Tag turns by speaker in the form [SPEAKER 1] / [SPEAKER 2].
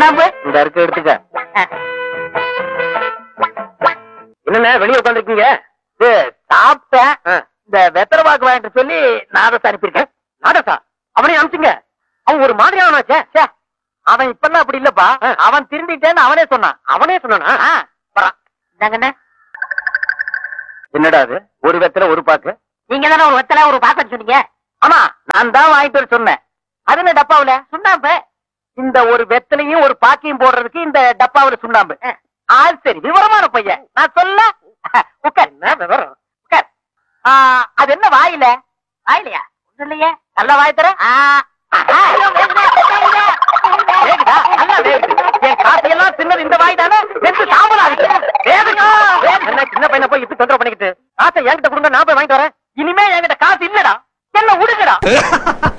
[SPEAKER 1] சுண்ணாம்பு
[SPEAKER 2] இந்த இருக்கு எடுத்துக்க
[SPEAKER 1] ஆ.
[SPEAKER 2] என்னண்ணே வெளியே உட்காந்துருக்கீங்க
[SPEAKER 1] இது சாப்பிட்டேன்
[SPEAKER 2] ஆ.
[SPEAKER 1] இந்த வெத்தலை பாக்கு வாங்கிட்டு சொல்லி நாதத்தை அனுப்பியிருக்கேன்
[SPEAKER 2] நாடசா அவனே அனுப்பிச்சுங்க அவன் ஒரு மாதிரியானாச்சே
[SPEAKER 1] ச்சே, அவன் இப்பெல்லாம் அப்படி இல்லப்பா
[SPEAKER 2] ஆ.
[SPEAKER 1] அவன் திருந்திட்டேன்னு அவனே சொன்னான்
[SPEAKER 2] அவனே சொன்னானா
[SPEAKER 1] ஆ, வரான். இந்தாங்கண்ணே
[SPEAKER 2] என்னடா அது ஒரு வெத்தல ஒரு பாக்கு
[SPEAKER 1] நீங்க தானே ஒரு வெத்தலை ஒரு பாக்கெட் சொன்னீங்க ஆமா நான் தான் வாங்கிட்டு வர சொன்னேன் அது என்ன டப்பாவுல சுண்ணாம்பு இந்த ஒரு வெத்தலையும் ஒரு பாக்கையும் போடுறதுக்கு இந்த டப்பாவுல சுண்ணாம்பு ஆ சரி விவரமான பையன் நான் சொல்ல உட்கார்
[SPEAKER 2] என்ன விவரம்
[SPEAKER 1] உட்கார் ஆ, அது என்ன வாயில வாயிலையா ஒண்ணும் இல்லையே நல்ல வாய் தர வேகுதா நல்லா வேகுது என் காசையெல்லாம் தின்னது இந்த வாய் தானே வெந்து சாம்பலா இருக்கு வேகுதா
[SPEAKER 2] என்ன சின்ன பையனை போய் இப்படி தொந்தரவு பண்ணிக்கிட்டு காசை என்கிட்ட கொடுங்க நான் போய் வாங்கிட்டு வரேன்
[SPEAKER 1] இனிமே என்கிட்ட காசு இல்லடா என்ன விடுங்கடா